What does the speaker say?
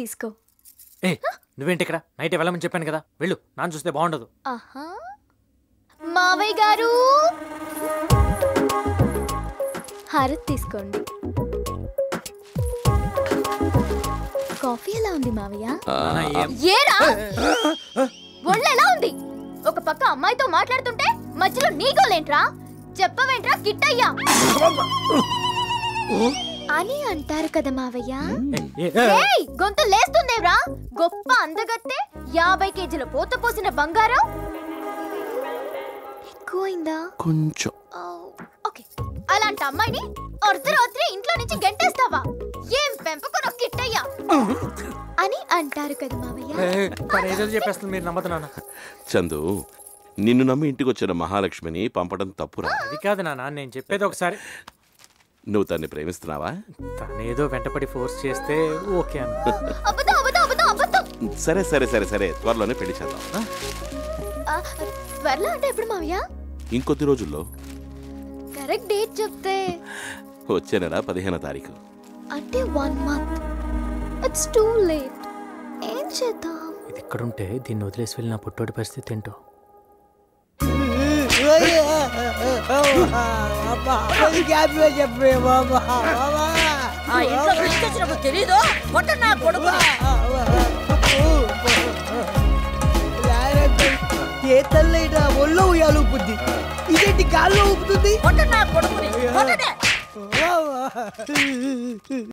తీసుకో ఏ నువ్వేంటి ఇక్కడ నైట్ వెళ్ళమని చెప్పాను కదా వెళ్ళు నాన్న చూస్తే బాగుండదు ఆహా మావయ్య గారు హారత్ తీసుకోండి కాఫీ ఎలా ఉంది మావయ్య నాన్న, ఏం- ఏరా ఒళ్ళు ఎలా ఉంది ఒక పక్క అమ్మాయితో మాట్లాడుతుంటే మధ్యలో నీ గోలేంట్రా చెప్పవేంట్రా కిట్టయ్యా అని అంటారు కదా మావయ్య ఏ, ఏ, ఏయ్ గొంతు లేస్తుందేవ్రా గొప్ప అందగత్తే యాభై కేజీల పోత పోసిన బంగారం ఎక్కువైందా కొంచెం ఆ, ఓకే అలాంటి అమ్మాయిని అర్ధరాత్రి ఇంట్లో నుంచి గంటేస్తావా ఏం పెంపకం కిట్టయ్యా అని అంటారు కదా మావయ్య ఏ, తను ఏదో చెప్పేస్తుంది మీరు నమ్మదు నాన్న చందు నిన్ను నమ్మి ఇంటికి వచ్చిన మహాలక్ష్మిని పంపడం తప్పురా అది కాదు నాన్న నేను చెప్పేది ఒకసారి నువ్వు తన్ని ప్రేమిస్తున్నావా తను ఏదో వెంటపడి ఫోర్స్ చేస్తే ఓకే అన్న అబద్ధం అబద్ధం అబద్ధం అబద్ధం సరే సరే సరే సరే త్వరలోనే పెళ్లి చేద్దాం ఆ? ఆ, త్వరలో అంటే ఎప్పుడు మావయ్య ఇంకొద్ది రోజుల్లో కరెక్ట్ డేట్ చెప్తే వచ్చే నెల పదిహేనో తారీఖు అంటే one month it's too late ఏం చేద్దాం ఇది ఎక్కడుంటే దీన్ని వదిలేసి వెళ్ళిన పుట్టోడి పరిస్థితి ఏంటో ఆ ఇంట్లో పిలిచొచ్చినప్పుడు తెలీదు కొట్ట నా కొడుకు ఏ తల్లైనా ఒళ్ళో ఉయ్యాలు ఊపుద్ది ఇదేంటి గాల్లో ఊపుతుంది కొట్ట నా కొడుకుని కొట్టనే